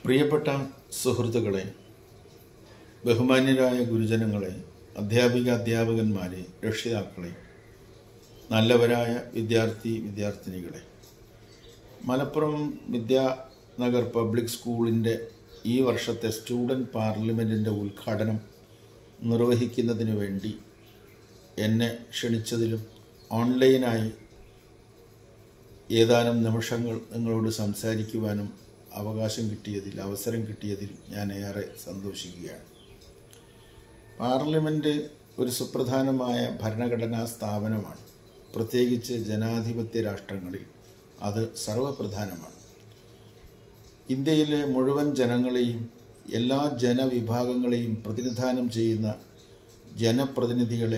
പ്രിയപ്പെട്ട സുഹൃത്തുക്കളെ ബഹുമാന്യരായ ഗുരുജനങ്ങളെ അധ്യാപിക അധ്യാപകന്മാരെ രക്ഷിതാക്കളെ നല്ലവരായ വിദ്യാർത്ഥി വിദ്യാർത്ഥിനികളെ മലപ്പുറം വിദ്യാനഗർ പബ്ലിക് സ്കൂളിൻ്റെ ഈ വർഷത്തെ സ്റ്റുഡൻറ് പാർലമെൻറ്റിൻ്റെ ഉദ്ഘാടനം നിർവഹിക്കുന്നതിന് വേണ്ടി എന്നെ ക്ഷണിച്ചതിലും ഓൺലൈനായി ഏതാനും നിമിഷങ്ങൾ നിങ്ങളോട് സംസാരിക്കുവാനും അവകാശം കിട്ടിയതിൽ അവസരം കിട്ടിയതിൽ ഞാൻ ഏറെ സന്തോഷിക്കുകയാണ് പാർലമെൻറ്റ് ഒരു സുപ്രധാനമായ ഭരണഘടനാ സ്ഥാപനമാണ് പ്രത്യേകിച്ച് ജനാധിപത്യ രാഷ്ട്രങ്ങളിൽ അത് സർവപ്രധാനമാണ് ഇന്ത്യയിലെ മുഴുവൻ ജനങ്ങളെയും എല്ലാ ജനവിഭാഗങ്ങളെയും പ്രതിനിധാനം ചെയ്യുന്ന ജനപ്രതിനിധികളെ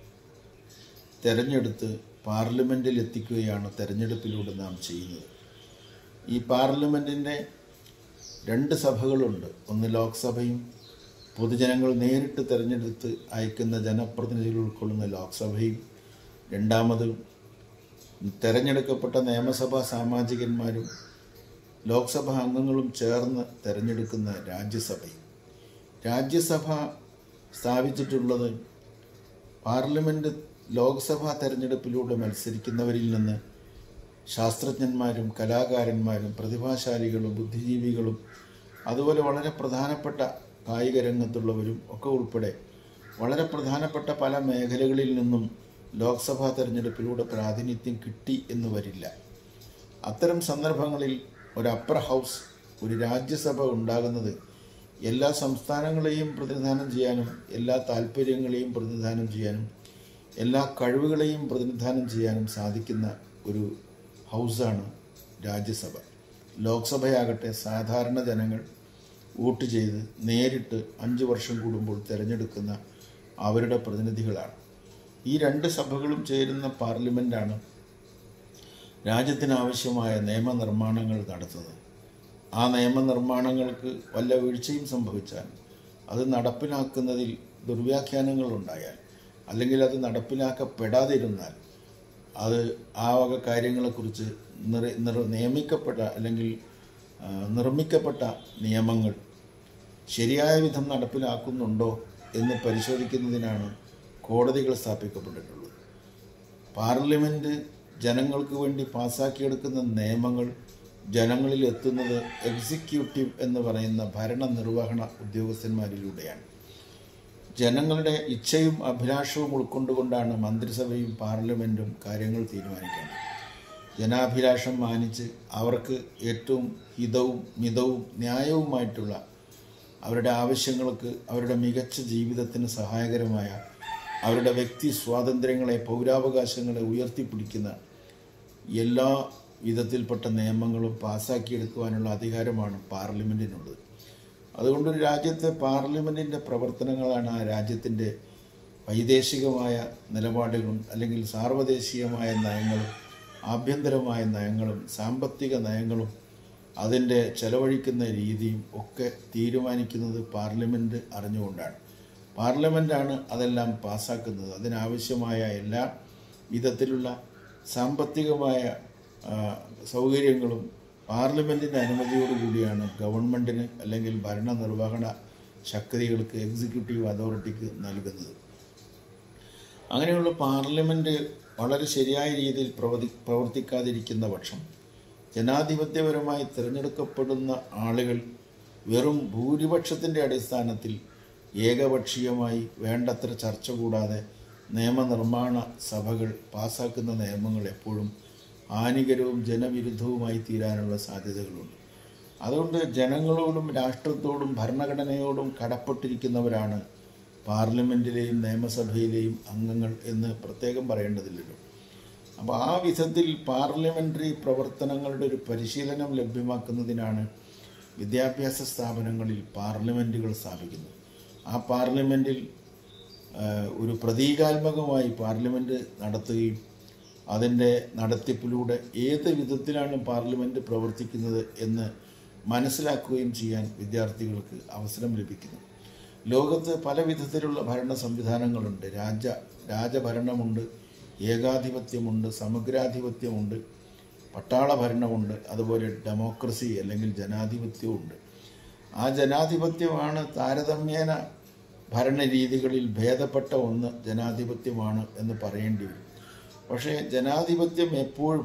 തെരഞ്ഞെടുത്ത് പാർലമെൻറ്റിൽ എത്തിക്കുകയാണ് തെരഞ്ഞെടുപ്പിലൂടെ നാം ചെയ്യുന്നത് ഈ പാർലമെൻറ്റിൻ്റെ രണ്ട് സഭകളുണ്ട് ഒന്ന് ലോക്സഭയും പൊതുജനങ്ങൾ നേരിട്ട് തിരഞ്ഞെടുത്ത് അയക്കുന്ന ജനപ്രതിനിധികൾ ഉൾക്കൊള്ളുന്ന ലോക്സഭയും രണ്ടാമത് തിരഞ്ഞെടുക്കപ്പെട്ട നിയമസഭാ സാമാജികന്മാരും ലോക്സഭാ അംഗങ്ങളും ചേർന്ന് തിരഞ്ഞെടുക്കുന്ന രാജ്യസഭയും രാജ്യസഭ സ്ഥാപിച്ചിട്ടുള്ളത് പാർലമെൻറ്റ് ലോക്സഭാ തെരഞ്ഞെടുപ്പിലൂടെ മത്സരിക്കുന്നവരിൽ നിന്ന് ശാസ്ത്രജ്ഞന്മാരും കലാകാരന്മാരും പ്രതിഭാശാലികളും ബുദ്ധിജീവികളും അതുപോലെ വളരെ പ്രധാനപ്പെട്ട കായിക രംഗത്തുള്ളവരും ഒക്കെ ഉൾപ്പെടെ വളരെ പ്രധാനപ്പെട്ട പല മേഖലകളിൽ നിന്നും ലോക്സഭാ തെരഞ്ഞെടുപ്പിലൂടെ പ്രാതിനിധ്യം കിട്ടി എന്ന് വരില്ല അത്തരം സന്ദർഭങ്ങളിൽ ഒരു അപ്പർ ഹൗസ് ഒരു രാജ്യസഭ ഉണ്ടാകുന്നത് എല്ലാ സംസ്ഥാനങ്ങളെയും പ്രതിനിധാനം ചെയ്യാനും എല്ലാ താല്പര്യങ്ങളെയും പ്രതിനിധാനം ചെയ്യാനും എല്ലാ കഴിവുകളെയും പ്രതിനിധാനം ചെയ്യാനും സാധിക്കുന്ന ഒരു ഹൗസാണ് രാജ്യസഭ ലോക്സഭയാകട്ടെ സാധാരണ ജനങ്ങൾ വോട്ട് ചെയ്ത് നേരിട്ട് അഞ്ച് വർഷം കൂടുമ്പോൾ തിരഞ്ഞെടുക്കുന്ന അവരുടെ പ്രതിനിധികളാണ് ഈ രണ്ട് സഭകളും ചേരുന്ന പാർലമെൻറ്റാണ് രാജ്യത്തിനാവശ്യമായ നിയമനിർമ്മാണങ്ങൾ നടത്തുന്നത് ആ നിയമനിർമ്മാണങ്ങൾക്ക് വല്ല വീഴ്ചയും സംഭവിച്ചാൽ അത് നടപ്പിലാക്കുന്നതിൽ ദുർവ്യാഖ്യാനങ്ങൾ ഉണ്ടായാൽ അല്ലെങ്കിൽ അത് നടപ്പിലാക്കപ്പെടാതിരുന്നാൽ അത് ആ വക കാര്യങ്ങളെക്കുറിച്ച് നിർ നിർ നിയമിക്കപ്പെട്ട അല്ലെങ്കിൽ ആ, നിർമ്മിക്കപ്പെട്ട നിയമങ്ങൾ ശരിയായ വിധം നടപ്പിലാക്കുന്നുണ്ടോ എന്ന് പരിശോധിക്കുന്നതിനാണ് കോടതികൾ സ്ഥാപിക്കപ്പെട്ടിട്ടുള്ളത് പാർലമെൻറ്റ് ജനങ്ങൾക്ക് വേണ്ടി പാസ്സാക്കിയെടുക്കുന്ന നിയമങ്ങൾ ജനങ്ങളിൽ എത്തുന്നത് എക്സിക്യൂട്ടീവ് എന്ന് പറയുന്ന ഭരണനിർവഹണ ഉദ്യോഗസ്ഥന്മാരിലൂടെയാണ് ജനങ്ങളുടെ ഇച്ഛയും അഭിലാഷവും ഉൾക്കൊണ്ടുകൊണ്ടാണ് മന്ത്രിസഭയും പാർലമെൻറ്റും കാര്യങ്ങൾ തീരുമാനിക്കേണ്ടത് ജനാഭിലാഷം മാനിച്ച് അവർക്ക് ഏറ്റവും ഹിതവും മിതവും ന്യായവുമായിട്ടുള്ള അവരുടെ ആവശ്യങ്ങൾക്ക് അവരുടെ മികച്ച ജീവിതത്തിന് സഹായകരമായ അവരുടെ വ്യക്തി സ്വാതന്ത്ര്യങ്ങളെ പൗരാവകാശങ്ങളെ ഉയർത്തിപ്പിടിക്കുന്ന എല്ലാ വിധത്തിൽപ്പെട്ട നിയമങ്ങളും പാസ്സാക്കിയെടുക്കുവാനുള്ള അധികാരമാണ് പാർലമെൻറ്റിനുള്ളത് അതുകൊണ്ട് ഒരു രാജ്യത്തെ പാർലമെൻറ്റിൻ്റെ പ്രവർത്തനങ്ങളാണ് ആ രാജ്യത്തിൻ്റെ വൈദേശികമായ നിലപാടുകളും അല്ലെങ്കിൽ സാർവദേശീയമായ നയങ്ങളും ആഭ്യന്തരമായ നയങ്ങളും സാമ്പത്തിക നയങ്ങളും അതിൻ്റെ ചെലവഴിക്കുന്ന രീതിയും ഒക്കെ തീരുമാനിക്കുന്നത് പാർലമെൻറ്റ് അറിഞ്ഞുകൊണ്ടാണ് പാർലമെൻറ്റാണ് അതെല്ലാം പാസ്സാക്കുന്നത് അതിനാവശ്യമായ എല്ലാ വിധത്തിലുള്ള സാമ്പത്തികമായ ആ, സൗകര്യങ്ങളും പാർലമെൻറ്റിൻ്റെ അനുമതിയോടുകൂടിയാണ് ഗവൺമെൻറ്റിന് അല്ലെങ്കിൽ ഭരണനിർവഹണ ശക്തികൾക്ക് എക്സിക്യൂട്ടീവ് അതോറിറ്റിക്ക് നൽകുന്നത് അങ്ങനെയുള്ള പാർലമെൻറ്റ് വളരെ ശരിയായ രീതിയിൽ പ്രവർത്തി പ്രവർത്തിക്കാതിരിക്കുന്ന പക്ഷം ജനാധിപത്യപരമായി തിരഞ്ഞെടുക്കപ്പെടുന്ന ആളുകൾ വെറും ഭൂരിപക്ഷത്തിൻ്റെ അടിസ്ഥാനത്തിൽ ഏകപക്ഷീയമായി വേണ്ടത്ര ചർച്ച കൂടാതെ നിയമനിർമ്മാണ സഭകൾ പാസാക്കുന്ന നിയമങ്ങൾ എപ്പോഴും ഹാനികരവും ജനവിരുദ്ധവുമായി തീരാനുള്ള സാധ്യതകളുണ്ട് അതുകൊണ്ട് ജനങ്ങളോടും രാഷ്ട്രത്തോടും ഭരണഘടനയോടും കടപ്പെട്ടിരിക്കുന്നവരാണ് പാർലമെൻറ്റിലെയും നിയമസഭയിലെയും അംഗങ്ങൾ എന്ന് പ്രത്യേകം പറയേണ്ടതില്ലല്ലോ അപ്പോൾ ആ വിധത്തിൽ പാർലമെൻ്ററി പ്രവർത്തനങ്ങളുടെ ഒരു പരിശീലനം ലഭ്യമാക്കുന്നതിനാണ് വിദ്യാഭ്യാസ സ്ഥാപനങ്ങളിൽ പാർലമെൻറ്റുകൾ സ്ഥാപിക്കുന്നത് ആ പാർലമെൻറ്റിൽ ആ, ഒരു പ്രതീകാത്മകമായി പാർലമെൻറ്റ് നടത്തുകയും അതിൻ്റെ നടത്തിപ്പിലൂടെ ഏത് വിധത്തിലാണ് പാർലമെൻറ്റ് പ്രവർത്തിക്കുന്നത് എന്ന് മനസ്സിലാക്കുകയും ചെയ്യാൻ വിദ്യാർത്ഥികൾക്ക് അവസരം ലഭിക്കുന്നു ലോകത്ത് പല വിധത്തിലുള്ള ഭരണ സംവിധാനങ്ങളുണ്ട് രാജ രാജഭരണമുണ്ട് ഏകാധിപത്യമുണ്ട് സമഗ്രാധിപത്യമുണ്ട് പട്ടാള ഭരണമുണ്ട് അതുപോലെ ഡെമോക്രസി അല്ലെങ്കിൽ ജനാധിപത്യമുണ്ട് ആ ജനാധിപത്യമാണ് താരതമ്യേന ഭരണരീതികളിൽ ഭേദപ്പെട്ട ഒന്ന് ജനാധിപത്യമാണ് എന്ന് പറയേണ്ടി വരും പക്ഷേ ജനാധിപത്യം എപ്പോഴും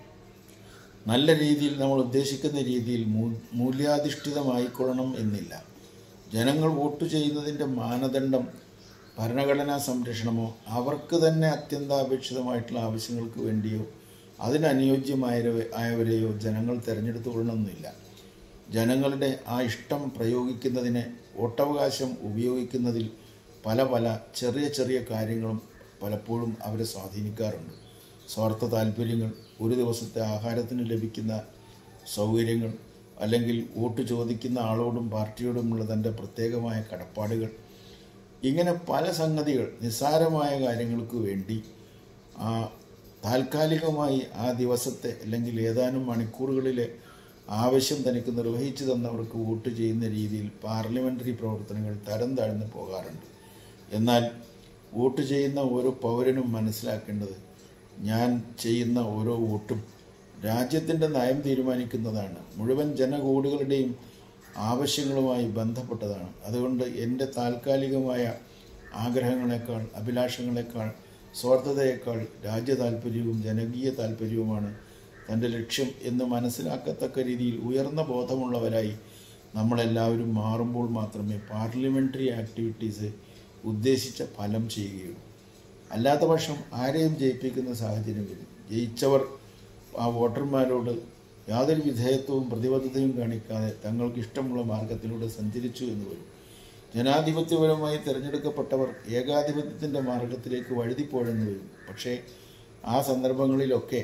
നല്ല രീതിയിൽ നമ്മൾ ഉദ്ദേശിക്കുന്ന രീതിയിൽ മൂ- മൂല്യാധിഷ്ഠിതമായിക്കൊള്ളണം എന്നില്ല ജനങ്ങൾ വോട്ട് ചെയ്യുന്നതിൻ്റെ മാനദണ്ഡം ഭരണഘടനാ സംരക്ഷണമോ അവർക്ക് തന്നെ അത്യന്താപേക്ഷിതമായിട്ടുള്ള ആവശ്യങ്ങൾക്ക് വേണ്ടിയോ അതിനനുയോജ്യമായവരെ ആയവരെയോ ജനങ്ങൾ തിരഞ്ഞെടുത്തു കൊള്ളണമെന്നില്ല ജനങ്ങളുടെ ആ ഇഷ്ടം പ്രയോഗിക്കുന്നതിന് വോട്ടവകാശം ഉപയോഗിക്കുന്നതിൽ പല പല ചെറിയ ചെറിയ കാര്യങ്ങളും പലപ്പോഴും അവരെ സ്വാധീനിക്കാറുണ്ട് സ്വാർത്ഥ താല്പര്യങ്ങൾ ഒരു ദിവസത്തെ ആഹാരത്തിന് ലഭിക്കുന്ന സൗകര്യങ്ങൾ അല്ലെങ്കിൽ വോട്ട് ചോദിക്കുന്ന ആളോടും പാർട്ടിയോടുമുള്ള തൻ്റെ പ്രത്യേകമായ കടപ്പാടുകൾ ഇങ്ങനെ പല സംഗതികൾ നിസ്സാരമായ കാര്യങ്ങൾക്ക് വേണ്ടി ആ താൽക്കാലികമായി ആ ദിവസത്തെ അല്ലെങ്കിൽ ഏതാനും മണിക്കൂറുകളിലെ ആവശ്യം തനിക്ക് നിർവഹിച്ചു തന്നവർക്ക് വോട്ട് ചെയ്യുന്ന രീതിയിൽ പാർലമെൻ്ററി പ്രവർത്തനങ്ങൾ തരം താഴ്ന്നു പോകാറുണ്ട് എന്നാൽ വോട്ട് ചെയ്യുന്ന ഓരോ പൗരനും മനസ്സിലാക്കേണ്ടത് ഞാൻ ചെയ്യുന്ന ഓരോ വോട്ടും രാജ്യത്തിൻ്റെ നയം തീരുമാനിക്കുന്നതാണ് മുഴുവൻ ജനകോടികളുടെയും ആവശ്യങ്ങളുമായി ബന്ധപ്പെട്ടതാണ് അതുകൊണ്ട് എൻ്റെ താൽക്കാലികമായ ആഗ്രഹങ്ങളെക്കാൾ അഭിലാഷങ്ങളെക്കാൾ സ്വാർത്ഥതയേക്കാൾ രാജ്യ താല്പര്യവും ജനകീയ താല്പര്യവുമാണ് തൻ്റെ ലക്ഷ്യം എന്ന് മനസ്സിലാക്കത്തക്ക രീതിയിൽ ഉയർന്ന ബോധമുള്ളവരായി നമ്മളെല്ലാവരും മാറുമ്പോൾ മാത്രമേ പാർലമെൻ്ററി ആക്ടിവിറ്റീസ് ഉദ്ദേശിച്ച ഫലം ചെയ്യുകയുള്ളൂ അല്ലാത്ത പക്ഷം ആരെയും ജയിപ്പിക്കുന്ന സാഹചര്യം വരും ജയിച്ചവർ ആ വോട്ടർമാരോട് യാതൊരു വിധേയത്വവും പ്രതിബദ്ധതയും കാണിക്കാതെ തങ്ങൾക്ക് ഇഷ്ടമുള്ള മാർഗത്തിലൂടെ സഞ്ചരിച്ചു എന്ന് വരും ജനാധിപത്യപരമായി തിരഞ്ഞെടുക്കപ്പെട്ടവർ ഏകാധിപത്യത്തിൻ്റെ മാർഗത്തിലേക്ക് വഴുതിപ്പോഴെന്ന് വരും പക്ഷേ ആ സന്ദർഭങ്ങളിലൊക്കെ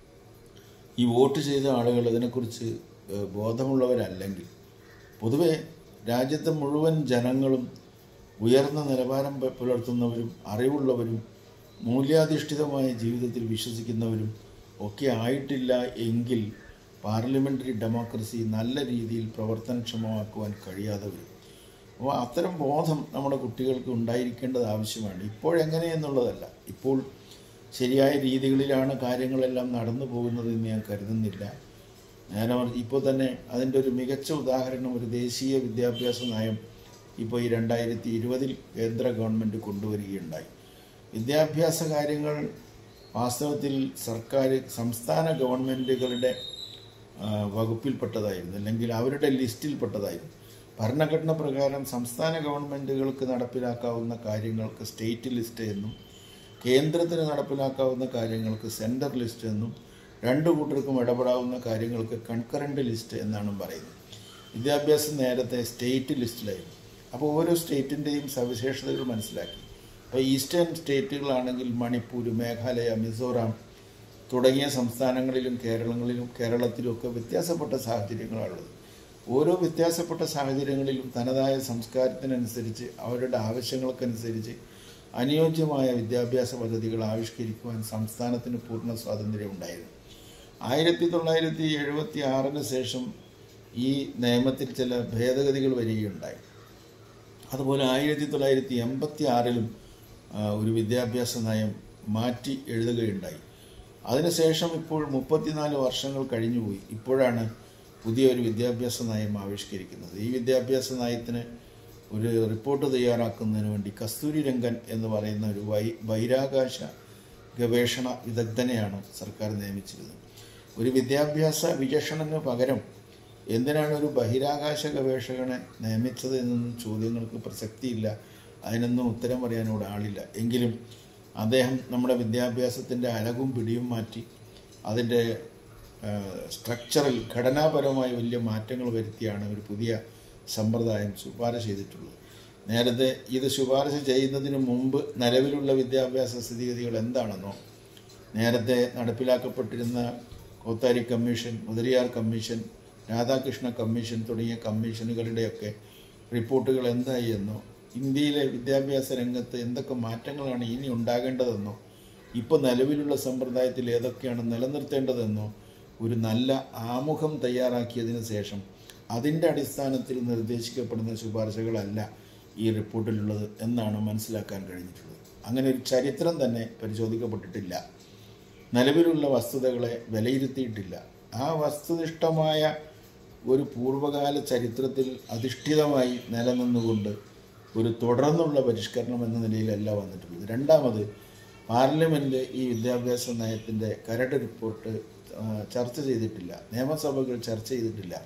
ഈ വോട്ട് ചെയ്ത ആളുകൾ അതിനെക്കുറിച്ച് ഏഹ്, ബോധമുള്ളവരല്ലെങ്കിൽ പൊതുവെ രാജ്യത്തെ മുഴുവൻ ജനങ്ങളും ഉയർന്ന നിലവാരം പ- പുലർത്തുന്നവരും അറിവുള്ളവരും മൂല്യാധിഷ്ഠിതമായ ജീവിതത്തിൽ വിശ്വസിക്കുന്നവരും ഒക്കെ ആയിട്ടില്ല എങ്കിൽ പാർലമെൻ്ററി ഡെമോക്രസി നല്ല രീതിയിൽ പ്രവർത്തനക്ഷമമാക്കുവാൻ കഴിയാതെ വരും അപ്പോൾ അത്തരം ബോധം നമ്മുടെ കുട്ടികൾക്ക് ഉണ്ടായിരിക്കേണ്ടത് ആവശ്യമാണ് ഇപ്പോഴെങ്ങനെയെന്നുള്ളതല്ല ഇപ്പോൾ ശരിയായ രീതികളിലാണ് കാര്യങ്ങളെല്ലാം നടന്നു പോകുന്നതെന്ന് ഞാൻ കരുതുന്നില്ല ഞാൻ ഇപ്പോൾ തന്നെ അതിൻ്റെ ഒരു മികച്ച ഉദാഹരണം ഒരു ദേശീയ വിദ്യാഭ്യാസ നയം ഇപ്പോൾ ഈ രണ്ടായിരത്തി ഇരുപതിൽ കേന്ദ്ര ഗവൺമെൻറ് കൊണ്ടുവരികയുണ്ടായി വിദ്യാഭ്യാസ കാര്യങ്ങൾ വാസ്തവത്തിൽ സർക്കാർ സംസ്ഥാന ഗവൺമെൻറ്റുകളുടെ ആ, വകുപ്പിൽപ്പെട്ടതായിരുന്നു അല്ലെങ്കിൽ അവരുടെ ലിസ്റ്റിൽപ്പെട്ടതായിരുന്നു ഭരണഘടന പ്രകാരം സംസ്ഥാന ഗവൺമെൻറ്റുകൾക്ക് നടപ്പിലാക്കാവുന്ന കാര്യങ്ങൾക്ക് സ്റ്റേറ്റ് ലിസ്റ്റ് എന്നും കേന്ദ്രത്തിന് നടപ്പിലാക്കാവുന്ന കാര്യങ്ങൾക്ക് സെൻറ്റർ ലിസ്റ്റ് എന്നും രണ്ടു കൂട്ടർക്കും ഇടപെടാവുന്ന കാര്യങ്ങൾക്ക് കൺകറൻറ്റ് ലിസ്റ്റ് എന്നാണ് പറയുന്നത് വിദ്യാഭ്യാസം നേരത്തെ സ്റ്റേറ്റ് ലിസ്റ്റിലായിരുന്നു അപ്പോൾ ഓരോ സ്റ്റേറ്റിൻ്റെയും സവിശേഷതകൾ മനസ്സിലാക്കി ഇപ്പോൾ ഈസ്റ്റേൺ സ്റ്റേറ്റുകളാണെങ്കിൽ മണിപ്പൂർ മേഘാലയ മിസോറാം തുടങ്ങിയ സംസ്ഥാനങ്ങളിലും കേരളങ്ങളിലും കേരളത്തിലും ഒക്കെ വ്യത്യാസപ്പെട്ട സാഹചര്യങ്ങളാണുള്ളത് ഓരോ വ്യത്യാസപ്പെട്ട സാഹചര്യങ്ങളിലും തനതായ സംസ്കാരത്തിനനുസരിച്ച് അവരുടെ ആവശ്യങ്ങൾക്കനുസരിച്ച് അനുയോജ്യമായ വിദ്യാഭ്യാസ പദ്ധതികൾ ആവിഷ്കരിക്കുവാൻ സംസ്ഥാനത്തിന് പൂർണ്ണ സ്വാതന്ത്ര്യം ഉണ്ടായിരുന്നു ആയിരത്തി തൊള്ളായിരത്തി എഴുപത്തി ആറിന് ശേഷം ഈ നിയമത്തിൽ ചില ഭേദഗതികൾ വരികയുണ്ടായി അതുപോലെ ആയിരത്തി തൊള്ളായിരത്തി എൺപത്തി ആറിലും ഒരു വിദ്യാഭ്യാസ നയം മാറ്റി എഴുതുകയുണ്ടായി അതിനുശേഷം ഇപ്പോൾ മുപ്പത്തിനാല് വർഷങ്ങൾ കഴിഞ്ഞുപോയി ഇപ്പോഴാണ് പുതിയൊരു വിദ്യാഭ്യാസ നയം ആവിഷ്കരിക്കുന്നത് ഈ വിദ്യാഭ്യാസ നയത്തിന് ഒരു റിപ്പോർട്ട് തയ്യാറാക്കുന്നതിന് വേണ്ടി കസ്തൂരി രംഗൻ എന്ന് പറയുന്ന ഒരു വൈ ബഹിരാകാശ ഗവേഷണ വിദഗ്ധനെയാണ് സർക്കാർ നിയമിച്ചിരുന്നത് ഒരു വിദ്യാഭ്യാസ വിചക്ഷണന് പകരം എന്തിനാണ് ഒരു ബഹിരാകാശ ഗവേഷകനെ നിയമിച്ചത് എന്നൊന്നും ചോദ്യങ്ങൾക്ക് പ്രസക്തിയില്ല അതിനൊന്നും ഉത്തരം പറയാൻ ഇവിടെ ആളില്ല എങ്കിലും അദ്ദേഹം നമ്മുടെ വിദ്യാഭ്യാസത്തിൻ്റെ അലകും പിടിയും മാറ്റി അതിൻ്റെ സ്ട്രക്ചറിൽ ഘടനാപരമായി വലിയ മാറ്റങ്ങൾ വരുത്തിയാണ് ഒരു പുതിയ സമ്പ്രദായം ശുപാർശ ചെയ്തിട്ടുള്ളത് നേരത്തെ ഇത് ശുപാർശ ചെയ്യുന്നതിന് മുമ്പ് നിലവിലുള്ള വിദ്യാഭ്യാസ സ്ഥിതിഗതികൾ എന്താണെന്നോ നേരത്തെ നടപ്പിലാക്കപ്പെട്ടിരുന്ന Kothari commission Mudaliar commission Radhakrishna commission തുടങ്ങിയ കമ്മീഷനുകളുടെയൊക്കെ റിപ്പോർട്ടുകൾ എന്തായി എന്നോ ഇന്ത്യയിലെ വിദ്യാഭ്യാസ രംഗത്ത് എന്തൊക്കെ മാറ്റങ്ങളാണ് ഇനി ഉണ്ടാകേണ്ടതെന്നോ ഇപ്പോൾ നിലവിലുള്ള സമ്പ്രദായത്തിൽ ഏതൊക്കെയാണ് നിലനിർത്തേണ്ടതെന്നോ ഒരു നല്ല ആമുഖം തയ്യാറാക്കിയതിന് ശേഷം അതിൻ്റെ അടിസ്ഥാനത്തിൽ നിർദ്ദേശിക്കപ്പെടുന്ന ശുപാർശകളല്ല ഈ റിപ്പോർട്ടിലുള്ളത് എന്നാണ് മനസ്സിലാക്കാൻ കഴിഞ്ഞിട്ടുള്ളത് അങ്ങനെ ഒരു ചരിത്രം തന്നെ പരിശോധിക്കപ്പെട്ടിട്ടില്ല നിലവിലുള്ള വസ്തുതകളെ വിലയിരുത്തിയിട്ടില്ല ആ വസ്തുനിഷ്ഠമായ ഒരു പൂർവ്വകാല ചരിത്രത്തിൽ അധിഷ്ഠിതമായി നിലനിന്നുകൊണ്ട് ഒരു തുടർന്നുള്ള പരിഷ്കരണം എന്ന നിലയിലല്ല വന്നിട്ടുള്ളത് രണ്ടാമത് പാർലമെൻറ്റ് ഈ വിദ്യാഭ്യാസ നയത്തിൻ്റെ കരട് റിപ്പോർട്ട് ആ, ചർച്ച ചെയ്തിട്ടില്ല നിയമസഭകൾ ചർച്ച ചെയ്തിട്ടില്ല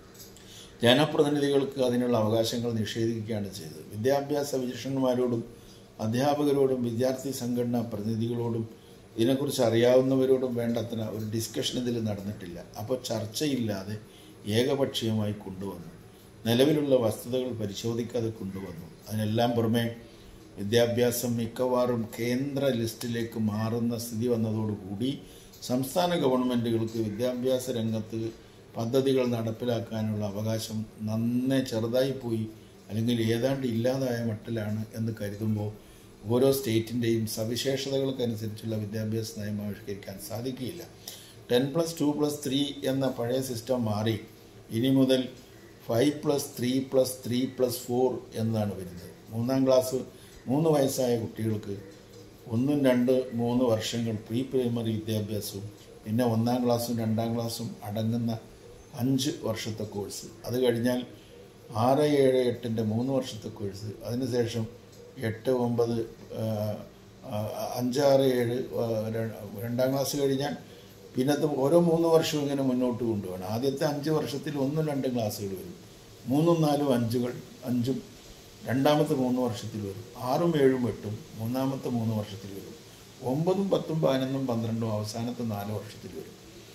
ജനപ്രതിനിധികൾക്ക് അതിനുള്ള അവകാശങ്ങൾ നിഷേധിക്കുകയാണ് ചെയ്തത് വിദ്യാഭ്യാസ വിചക്ഷണന്മാരോടും അധ്യാപകരോടും വിദ്യാർത്ഥി സംഘടനാ പ്രതിനിധികളോടും ഇതിനെക്കുറിച്ച് അറിയാവുന്നവരോടും വേണ്ടത്ര ഒരു ഡിസ്കഷൻ ഇതിൽ നടന്നിട്ടില്ല അപ്പോൾ ചർച്ചയില്ലാതെ ഏകപക്ഷീയമായി കൊണ്ടുവന്നു നിലവിലുള്ള വസ്തുതകൾ പരിശോധിക്കാതെ കൊണ്ടുവന്നു അതിനെല്ലാം പുറമെ വിദ്യാഭ്യാസം മിക്കവാറും കേന്ദ്ര ലിസ്റ്റിലേക്ക് മാറുന്ന സ്ഥിതി വന്നതോടുകൂടി സംസ്ഥാന ഗവൺമെൻറ്റുകൾക്ക് വിദ്യാഭ്യാസ രംഗത്ത് പദ്ധതികൾ നടപ്പിലാക്കാനുള്ള അവകാശം നന്നേ ചെറുതായി പോയി അല്ലെങ്കിൽ ഏതാണ്ട് ഇല്ലാതായ മട്ടിലാണ് എന്ന് കരുതുമ്പോൾ ഓരോ സ്റ്റേറ്റിൻ്റെയും സവിശേഷതകൾക്കനുസരിച്ചുള്ള വിദ്യാഭ്യാസ നയം ആവിഷ്കരിക്കാൻ സാധിക്കുകയില്ല ten plus two plus three എന്ന പഴയ സിസ്റ്റം മാറി ഇനി മുതൽ five plus three plus three plus four എന്നാണ് വരുന്നത് മൂന്നാം ക്ലാസ് മൂന്ന് വയസ്സായ കുട്ടികൾക്ക് ഒന്നും രണ്ട് മൂന്ന് വർഷങ്ങൾ പ്രീ പ്രൈമറി വിദ്യാഭ്യാസവും പിന്നെ ഒന്നാം ക്ലാസ്സും രണ്ടാം ക്ലാസ്സും അടങ്ങുന്ന അഞ്ച് വർഷത്തെ കോഴ്സ് അത് കഴിഞ്ഞാൽ ആറ് ഏഴ് എട്ടിൻ്റെ മൂന്ന് വർഷത്തെ കോഴ്സ് അതിനുശേഷം എട്ട് ഒമ്പത് ആ, ആ, അഞ്ചാറ് ഏഴ് ആ, ര- രണ്ടാം ക്ലാസ് കഴിഞ്ഞാൽ പിന്നത്തെ ഓരോ മൂന്ന് വർഷവും ഇങ്ങനെ മുന്നോട്ട് കൊണ്ടുപോകണം ആദ്യത്തെ അഞ്ച് വർഷത്തിൽ ഒന്നും രണ്ടും ക്ലാസ്സുകൾ വരും മൂന്നും നാലും അഞ്ചുകൾ അഞ്ചും രണ്ടാമത്തെ മൂന്ന് വർഷത്തിൽ വരും ആറും ഏഴും എട്ടും മൂന്നാമത്തെ മൂന്ന് വർഷത്തിൽ വരും ഒമ്പതും പത്തും പതിനൊന്നും പന്ത്രണ്ടും അവസാനത്തെ നാല് വർഷത്തിൽ വരും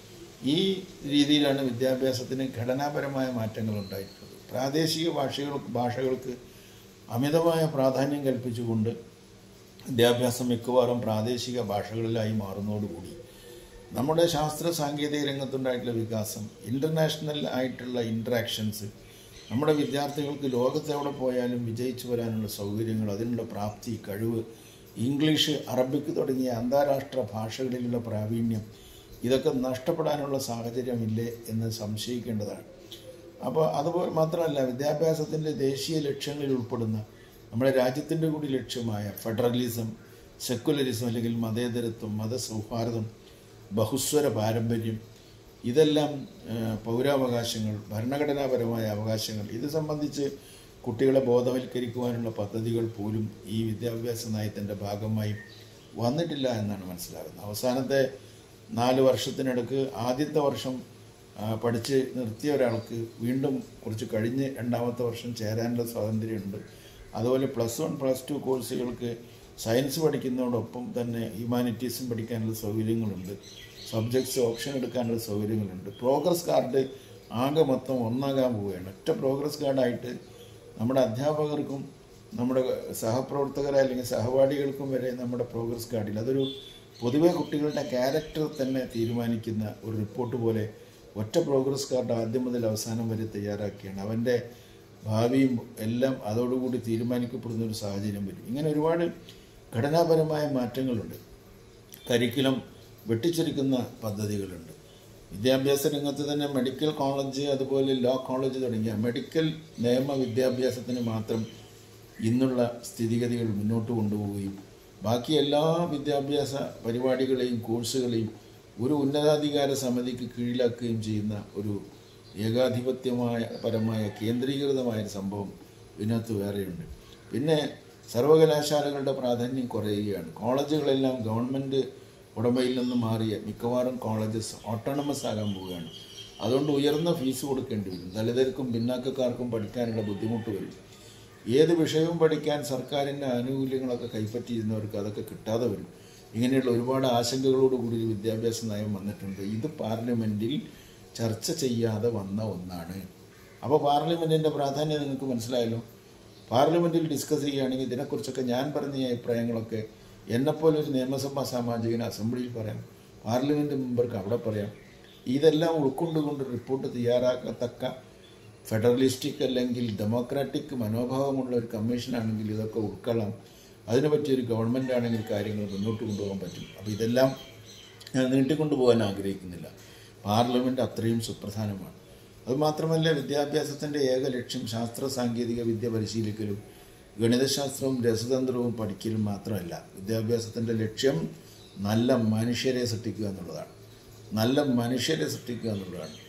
ഈ രീതിയിലാണ് വിദ്യാഭ്യാസത്തിന് ഘടനാപരമായ മാറ്റങ്ങൾ ഉണ്ടായിട്ടുള്ളത് പ്രാദേശിക ഭാഷകൾ ഭാഷകൾക്ക് അമിതമായ പ്രാധാന്യം കൽപ്പിച്ചുകൊണ്ട് വിദ്യാഭ്യാസം മിക്കവാറും പ്രാദേശിക ഭാഷകളിലായി മാറുന്നതോടുകൂടി നമ്മുടെ ശാസ്ത്ര സാങ്കേതിക രംഗത്തുണ്ടായിട്ടുള്ള വികാസം ഇൻ്റർനാഷണൽ ആയിട്ടുള്ള ഇൻട്രാക്ഷൻസ് നമ്മുടെ വിദ്യാർത്ഥികൾക്ക് ലോകത്തെവിടെ പോയാലും വിജയിച്ചു വരാനുള്ള സൗകര്യങ്ങൾ അതിനുള്ള പ്രാപ്തി കഴിവ് ഇംഗ്ലീഷ് അറബിക്ക് തുടങ്ങിയ അന്താരാഷ്ട്ര ഭാഷകളിലുള്ള പ്രാവീണ്യം ഇതൊക്കെ നഷ്ടപ്പെടാനുള്ള സാഹചര്യമില്ലേ എന്ന് സംശയിക്കേണ്ടതാണ് അപ്പോൾ അതുപോലെ മാത്രമല്ല വിദ്യാഭ്യാസത്തിൻ്റെ ദേശീയ ലക്ഷ്യങ്ങളിൽ ഉൾപ്പെടുന്ന നമ്മുടെ രാജ്യത്തിൻ്റെ കൂടി ലക്ഷ്യമായ ഫെഡറലിസം സെക്കുലറിസം അല്ലെങ്കിൽ മതേതരത്വം മതസൗഹാർദ്ദം ബഹുസ്വര പാരമ്പര്യം ഇതെല്ലാം ആ, പൗരാവകാശങ്ങൾ ഭരണഘടനാപരമായ അവകാശങ്ങൾ ഇത് സംബന്ധിച്ച് കുട്ടികളെ ബോധവൽക്കരിക്കുവാനുള്ള പദ്ധതികൾ പോലും ഈ വിദ്യാഭ്യാസ നയത്തിൻ്റെ ഭാഗമായി വന്നിട്ടില്ല എന്നാണ് മനസ്സിലാകുന്നത് അവസാനത്തെ നാല് വർഷത്തിനിടക്ക് ആദ്യത്തെ വർഷം ആ, പഠിച്ച് നിർത്തിയ ഒരാൾക്ക് വീണ്ടും കുറച്ച് കഴിഞ്ഞ് രണ്ടാമത്തെ വർഷം ചേരാനുള്ള സ്വാതന്ത്ര്യമുണ്ട് അതുപോലെ പ്ലസ് വൺ പ്ലസ് ടു കോഴ്സുകൾക്ക് സയൻസ് പഠിക്കുന്നതോടൊപ്പം തന്നെ ഹ്യൂമാനിറ്റീസും പഠിക്കാനുള്ള സൗകര്യങ്ങളുണ്ട് സബ്ജക്ട്സ് ഓപ്ഷൻ എടുക്കാനുള്ള സൗകര്യങ്ങളുണ്ട് പ്രോഗ്രസ് കാർഡ് ആകെ മൊത്തം ഒന്നാകാൻ പോവുകയാണ് ഒറ്റ പ്രോഗ്രസ് കാർഡായിട്ട് നമ്മുടെ അധ്യാപകർക്കും നമ്മുടെ സഹപ്രവർത്തകരെ അല്ലെങ്കിൽ സഹപാഠികൾക്കും വരെ നമ്മുടെ പ്രോഗ്രസ് കാർഡിൽ അതൊരു പൊതുവെ കുട്ടികളുടെ ക്യാരക്ടർ തന്നെ തീരുമാനിക്കുന്ന ഒരു റിപ്പോർട്ട് പോലെ ഒറ്റ പ്രോഗ്രസ് കാർഡ് ആദ്യം മുതൽ അവസാനം വരെ തയ്യാറാക്കിയാണ് അവൻ്റെ ഭാവിയും എല്ലാം അതോടുകൂടി തീരുമാനിക്കപ്പെടുന്ന ഒരു സാഹചര്യം വരും ഇങ്ങനെ ഒരുപാട് ഘടനാപരമായ മാറ്റങ്ങളുണ്ട് കരിക്കുലം വെട്ടിച്ചുരുക്കുന്ന പദ്ധതികളുണ്ട് വിദ്യാഭ്യാസ രംഗത്ത് തന്നെ മെഡിക്കൽ കോളേജ് അതുപോലെ ലോ കോളേജ് തുടങ്ങിയ മെഡിക്കൽ നിയമ വിദ്യാഭ്യാസത്തിന് മാത്രം ഇന്നുള്ള സ്ഥിതിഗതികൾ മുന്നോട്ട് കൊണ്ടുപോവുകയും ബാക്കി എല്ലാ വിദ്യാഭ്യാസ പരിപാടികളെയും കോഴ്സുകളെയും ഒരു ഉന്നതാധികാര സമിതിക്ക് കീഴിലാക്കുകയും ചെയ്യുന്ന ഒരു ഏകാധിപത്യമായ പരമായ കേന്ദ്രീകൃതമായ ഒരു സംഭവം ഇതിനകത്ത് വേറെയുണ്ട് പിന്നെ സർവകലാശാലകളുടെ പ്രാധാന്യം കുറയുകയാണ് കോളേജുകളെല്ലാം ഗവൺമെൻറ് ഉടമയിൽ നിന്ന് മാറിയ മിക്കവാറും കോളേജസ് ഓട്ടോണമസ് ആകാൻ പോവുകയാണ് അതുകൊണ്ട് ഉയർന്ന ഫീസ് കൊടുക്കേണ്ടി വരും ദളിതർക്കും ഭിന്നാക്കക്കാർക്കും പഠിക്കാനുള്ള ബുദ്ധിമുട്ട് വരും ഏത് വിഷയവും പഠിക്കാൻ സർക്കാരിൻ്റെ ആനുകൂല്യങ്ങളൊക്കെ കൈപ്പറ്റിയിരുന്നവർക്ക് അതൊക്കെ കിട്ടാതെ വരും ഇങ്ങനെയുള്ള ഒരുപാട് ആശങ്കകളോട് കൂടി ഒരു വിദ്യാഭ്യാസ നയം വന്നിട്ടുണ്ട് ഇത് പാർലമെൻറ്റിൽ ചർച്ച ചെയ്യാതെ വന്ന ഒന്നാണ് അപ്പോൾ പാർലമെൻറ്റിൻ്റെ പ്രാധാന്യം നിങ്ങൾക്ക് മനസ്സിലായല്ലോ പാർലമെൻറ്റിൽ ഡിസ്കസ് ചെയ്യുകയാണെങ്കിൽ ഇതിനെക്കുറിച്ചൊക്കെ ഞാൻ പറഞ്ഞ ഈ അഭിപ്രായങ്ങളൊക്കെ എന്നെപ്പോലെ ഒരു നിയമസഭാ സാമാജികന് അസംബ്ലിയിൽ പറയാം പാർലമെൻറ്റ് മെമ്പർക്ക് അവിടെ പറയാം ഇതെല്ലാം ഉൾക്കൊണ്ടുകൊണ്ട് റിപ്പോർട്ട് തയ്യാറാക്കത്തക്ക ഫെഡറലിസ്റ്റിക് അല്ലെങ്കിൽ ഡെമോക്രാറ്റിക് മനോഭാവമുള്ള ഒരു കമ്മീഷനാണെങ്കിൽ ഇതൊക്കെ ഉൾക്കൊള്ളാം അതിനെ പറ്റിയൊരു ഗവൺമെൻറ് ആണെങ്കിൽ കാര്യങ്ങൾ മുന്നോട്ട് കൊണ്ടുപോകാൻ പറ്റും അപ്പോൾ ഇതെല്ലാം ഞാൻ നീട്ടിക്കൊണ്ടു പോകാൻ ആഗ്രഹിക്കുന്നില്ല പാർലമെൻറ്റ് അത്രയും സുപ്രധാനമാണ് അതുമാത്രമല്ല വിദ്യാഭ്യാസത്തിൻ്റെ ഏക ലക്ഷ്യം ശാസ്ത്ര സാങ്കേതിക വിദ്യ പരിശീലിക്കലും ഗണിതശാസ്ത്രവും രസതന്ത്രവും പഠിക്കലും മാത്രമല്ല വിദ്യാഭ്യാസത്തിൻ്റെ ലക്ഷ്യം നല്ല മനുഷ്യരെ സൃഷ്ടിക്കുക എന്നുള്ളതാണ് നല്ല മനുഷ്യരെ സൃഷ്ടിക്കുക എന്നുള്ളതാണ്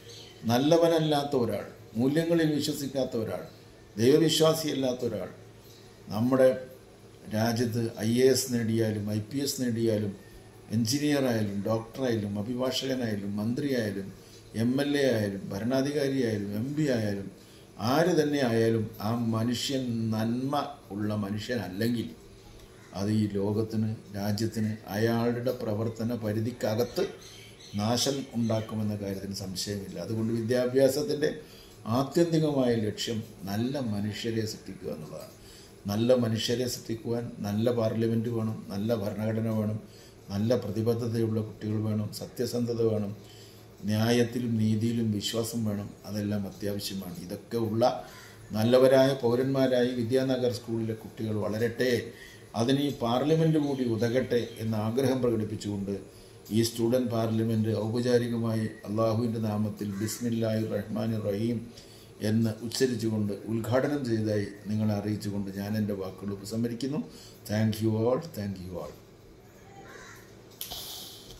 നല്ലവനല്ലാത്ത ഒരാൾ മൂല്യങ്ങളിൽ വിശ്വസിക്കാത്ത ഒരാൾ ദൈവവിശ്വാസിയല്ലാത്ത ഒരാൾ നമ്മുടെ രാജ്യത്ത് ഐ എ എസ് നേടിയാലും ഐ പി എസ് നേടിയാലും എഞ്ചിനീയർ ആയാലും ഡോക്ടറായാലും അഭിഭാഷകനായാലും മന്ത്രിയായാലും എം എൽ എ ആയാലും ഭരണാധികാരിയായാലും എം പി ആയാലും ആര് തന്നെ ആയാലും ആ മനുഷ്യൻ നന്മ ഉള്ള മനുഷ്യനല്ലെങ്കിൽ അത് ഈ ലോകത്തിന് രാജ്യത്തിന് അയാളുടെ പ്രവർത്തന പരിധിക്കകത്ത് നാശം ഉണ്ടാക്കുമെന്ന കാര്യത്തിന് സംശയമില്ല അതുകൊണ്ട് വിദ്യാഭ്യാസത്തിൻ്റെ ആത്യന്തികമായ ലക്ഷ്യം നല്ല മനുഷ്യരെ സൃഷ്ടിക്കുക എന്നുള്ളതാണ് നല്ല മനുഷ്യരെ സൃഷ്ടിക്കുവാൻ നല്ല പാർലമെൻറ്റ് വേണം നല്ല ഭരണഘടന വേണം നല്ല പ്രതിബദ്ധതയുള്ള കുട്ടികൾ വേണം സത്യസന്ധത വേണം ന്യായത്തിലും നീതിയിലും വിശ്വാസം വേണം അതെല്ലാം അത്യാവശ്യമാണ് ഇതൊക്കെ ഉള്ള നല്ലവരായ പൗരന്മാരായി വിദ്യാനഗർ സ്കൂളിലെ കുട്ടികൾ വളരട്ടെ അതിന് ഈ പാർലമെൻറ്റ് കൂടി ഉതകട്ടെ എന്ന ആഗ്രഹം പ്രകടിപ്പിച്ചുകൊണ്ട് ഈ സ്റ്റുഡൻറ് പാർലമെൻറ്റ് ഔപചാരികമായി അള്ളാഹുവിൻ്റെ നാമത്തിൽ ബിസ്മില്ലാഹി റഹ്മാൻ റഹീം എന്ന് ഉച്ചരിച്ചുകൊണ്ട് ഉദ്ഘാടനം ചെയ്തതായി നിങ്ങളെ അറിയിച്ചുകൊണ്ട് ഞാൻ എൻ്റെ വാക്കുകൾ ഉപസംഹരിക്കുന്നു thank you all thank you all